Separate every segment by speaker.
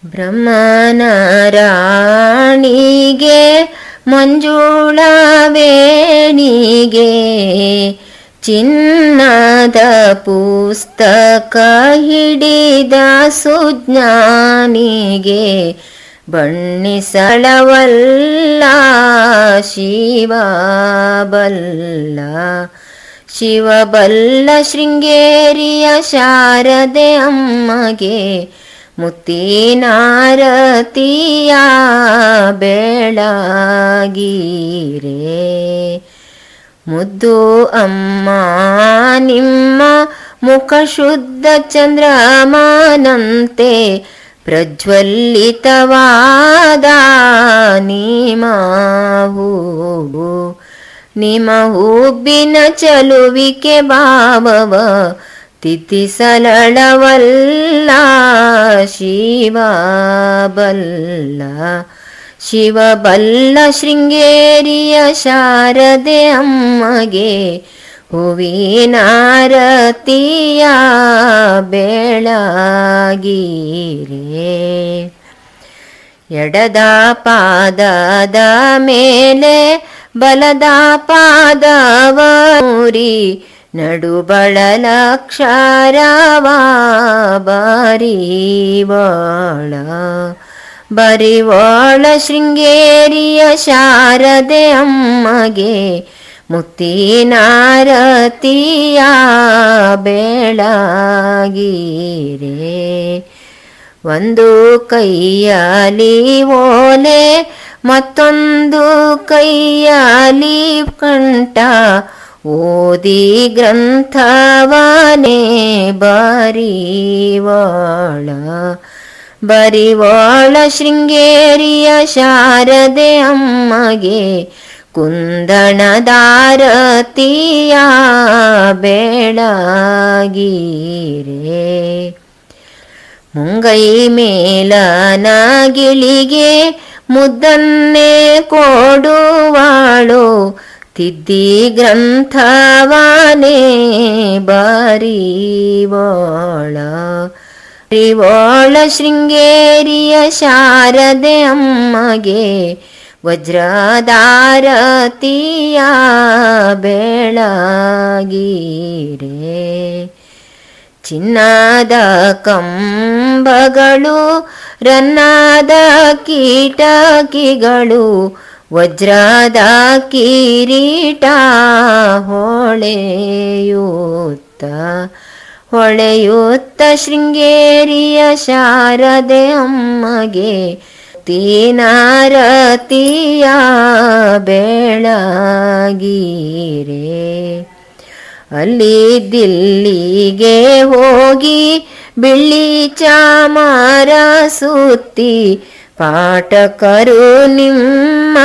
Speaker 1: ಬ್ರಹ್ಮನಾರಾಣಿಗೆ ಮಂಜುಳವೇಣಿಗೆ ಚಿನ್ನದ ಪುಸ್ತಕ ಹಿಡಿದ ಸುಜ್ಞಾನಿಗೆ ಬಣ್ಣಿಸಳವಲ್ಲ ಶಿವ ಬಲ್ಲ ಶಿವಬಲ್ಲ ಶೃಂಗೇರಿಯ ಶಾರದೆ ಅಮ್ಮಗೆ ಮುತ್ತಿನಾರತಿಯ ಬೆಳಗೀರೆ ಮುದ್ದು ಅಮ್ಮ ನಿಮ್ಮ ಮುಖ ಶುದ್ಧ ಚಂದ್ರಮಾನಂತೆ ಪ್ರಜ್ವಲಿತವಾದ ನಿಮ್ಮ ಹೂವು ನಿಮ್ಮ ಹೂಬಿನ ಚಲುವಿಕೆ ಭಾವವ ತಿಥಿಸಲಳವಲ್ಲ ಶಿವ ಬಲ್ಲ ಶಿವ ಬಲ್ಲ ಶೃಂಗೇರಿಯ ಶಾರದೆ ಅಮ್ಮಗೆ ಹೂವಿನಾರತಿಯ ಬೆಳಗೀರೆ ಎಡದ ಪಾದದ ಮೇಲೆ ಬಲದ ಪಾದವ ಮೂರಿ ನಡುಬಳಲಕ್ಷರವ ಬರಿವಳ ಬರಿವಳ ಶೃಂಗೇರಿಯ ಶಾರದೆ ಅಮ್ಮಗೆ ಮುತ್ತಿನಾರತಿಯ ಬೆಳಗೀರೆ ಒಂದು ಕೈಯಲಿ ಓಲೆ ಮತ್ತೊಂದು ಕೈಯಲಿ ಕಂಠ ಓದಿ ಗ್ರಂಥವನೇ ಬರಿವಳ ಬರಿವಳ ಶೃಂಗೇರಿಯ ಶಾರದೆ ಅಮ್ಮಗೆ ಕುಂದಣದಾರತಿಯ ಬೆಳಗೀರೆ ಮುಂಗೈ ಮೇಲನ ಗಿಳಿಗೆ ಮುದ್ದನ್ನೇ ಕೊಡುವಾಳು ತಿದ್ದಿ ಗ್ರಂಥವನೇ ಬರಿವೋಳ ಬರಿವೋಳ ಶೃಂಗೇರಿಯ ಶಾರದೆ ಅಮ್ಮಗೆ ವಜ್ರದಾರತಿಯ ಬೆಳಗೀರೆ ಚಿನ್ನದ ಕಂಬಗಳು ರನ್ನಾದ ಕೀಟಕಿಗಳು ವಜ್ರದ ಕಿರೀಟ ಹೊಳೆಯುತ್ತ ಹೊಳೆಯುತ್ತ ಶೃಂಗೇರಿಯ ಶಾರದೆ ಅಮ್ಮಗೆ ತೀನಾರತಿಯ ಬೆಳಗೀರೆ ಅಲ್ಲಿ ದಿಲ್ಲಿಗೆ ಹೋಗಿ ಬಿಳಿ ಚಾಮಾರ ಸುತ್ತಿ ಪಾಠಕರು ನಿಮ್ಮ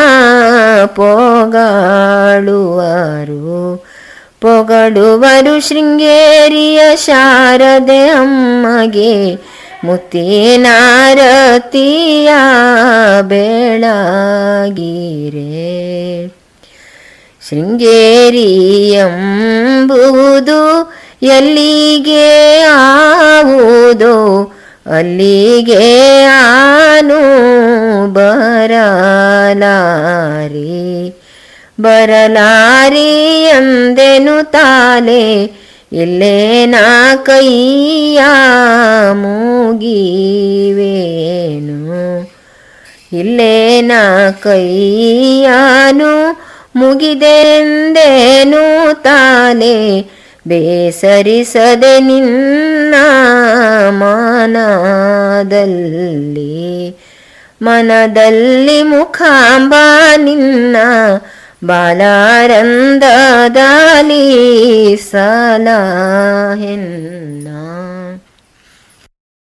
Speaker 1: ಪೊಗಾಳುವರು ಪೊಗಡುವರು ಶೃಂಗೇರಿಯ ಶಾರದೆ ಅಮ್ಮಗೆ ಮುತ್ತಿನಾರತಿಯ ಬೆಳಗೀರೆ ಶೃಂಗೇರಿ ಎಂಬುದು ಎಲ್ಲಿಗೆ ಆವುದೋ ಅಲ್ಲಿಗೆ ಆನು ಬರಲಾರಿ ಬರಲಾರಿ ಎಂದೆನು ತಾಲೆ ಇಲ್ಲೇ ನಾ ಕೈಯ ಮುಗಿವೇನು ಇಲ್ಲೇ ನಾ ಕೈಯಾನು ಮುಗಿದೆಂದೇನು ತಾಲೆ ಬೇಸರಿಸದೆ ನಿನ್ನ ಮನದಲ್ಲಿ ಮನದಲ್ಲಿ ಮುಖಾಂಬ ನಿನ್ನ ಬಾಲಾರಂದದಲ್ಲಿ ಸಲಹೆನ್ನ